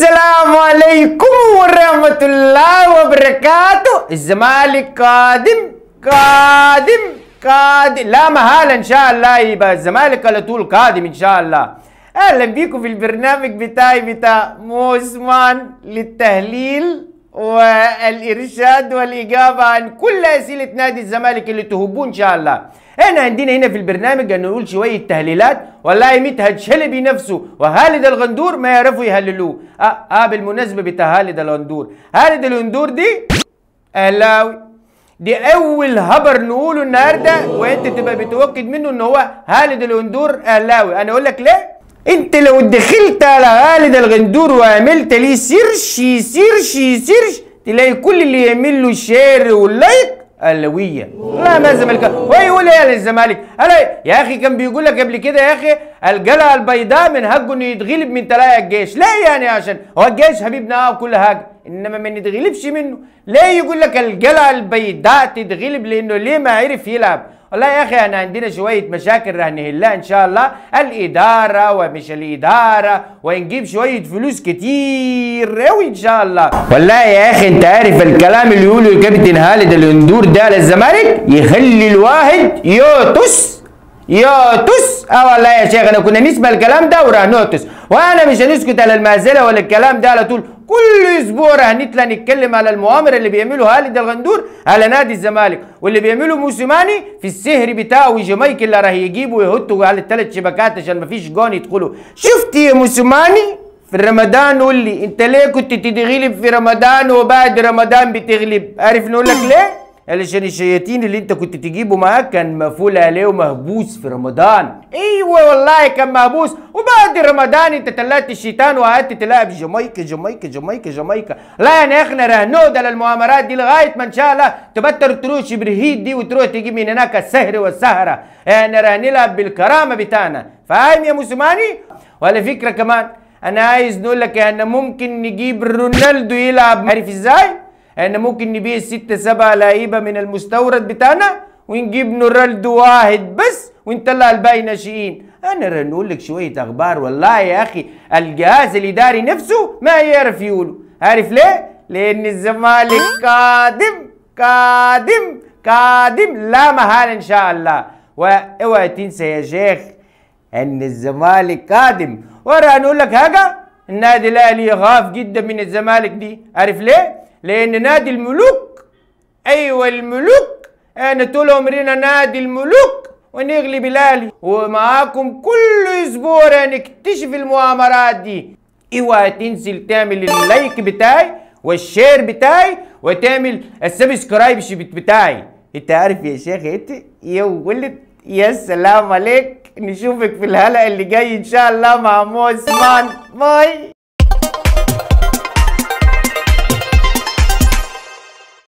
السلام عليكم ورحمة الله وبركاته الزمالك قادم قادم قادم لا محالة إن شاء الله يبقى الزمالك على طول قادم إن شاء الله أهلا بيكم في البرنامج بتاعي بتاع موسمان للتهليل والإرشاد والإجابة عن كل أسئلة نادي الزمالك اللي تهبون إن شاء الله احنا عندنا هنا في البرنامج ان نقول شويه تهليلات والله مدحت شلبي نفسه وخالد الغندور ما يعرفوا يهللوه اه, آه بالمناسبه بتاع خالد الغندور خالد الغندور دي اهلاوي دي اول خبر نقوله النهارده وانت تبقى متاكد منه ان هو خالد الغندور اهلاوي انا اقول لك ليه انت لو دخلت على خالد الغندور وعملت ليه سيرش سيرش سيرش تلاقي كل اللي يعمل له شير واللايك اهلاويه لا ما الزمالك ويقول ايه للزمالك انا يا اخي كان بيقول لك قبل كده يا اخي القلعه البيضاء من حقه انه يتغلب من تلاقي الجيش لا يعني عشان هو الجيش حبيبنا اه وكل حاجه انما ما نتغلبش منه ليه يقول لك القلعه البيضاء تتغلب لانه ليه ما عرف يلعب والله يا اخي احنا عندنا شويه مشاكل هنحلها ان شاء الله الاداره ومش الاداره ونجيب شويه فلوس كتير قوي ان شاء الله والله يا اخي انت عارف الكلام اللي يقوله الكابتن خالد الاندور ده للزمالك يخلي الواحد يوتس يوتس اه والله يا شيخ انا كنا نسمع الكلام ده وراح نوتس وانا مش هنسكت على المعزله ولا الكلام ده على طول كل اسبوع هنطلع نتكلم على المؤامره اللي بيعمله خالد الغندور على نادي الزمالك واللي بيعمله موسيماني في السهر بتاعه وجامايكا اللي راح يجيبوا ويهتوا على الثلاث شبكات عشان ما فيش جون يدخلوا شفت يا موسيماني في رمضان قول لي انت ليه كنت تتغلب في رمضان وبعد رمضان بتغلب عارف نقول لك ليه علشان الشياطين اللي انت كنت تجيبه معاك كان مفول عليه ومهبوس في رمضان ايوه والله كان مهبوس وبعد رمضان انت طلعت الشيطان وقعدت تلعب جامايكا جامايكا جامايكا جامايكا لا يعني احنا رهنود على المؤامرات دي لغايه ما ان شاء الله تبطل تروح شبرهيد دي وتروح تجيب من هناك السهر والسهره احنا راه نلعب بالكرامه بتاعنا فاهم يا موسيماني وعلى فكره كمان انا عايز نقول لك احنا ممكن نجيب رونالدو يلعب عارف ازاي؟ احنا ممكن نبيع ستة سبعة لعيبة من المستورد بتاعنا ونجيب رونالدو واحد بس ونطلع الباقي ناشئين انا رح نقول لك شوية اخبار والله يا اخي الجهاز الاداري نفسه ما يعرف يقوله عارف ليه؟ لان الزمالك قادم قادم قادم لا محالة ان شاء الله واوعى تنسى يا شيخ ان الزمالك قادم ورا نقول لك حاجة النادي الاهلي يخاف جدا من الزمالك دي عارف ليه؟ لان نادي الملوك ايوه الملوك انا طول عمرنا نادي الملوك ونغلب الاهلي ومعاكم كل اسبوع نكتشف المؤامرات دي اوعى تنسي تعمل اللايك بتاعي والشير بتاعي وتعمل السبسكرايب بتاعي انت عارف يا شيخ انت يا ولد يا سلام عليك نشوفك في الحلقه اللي جاي ان شاء الله مع موسمان باي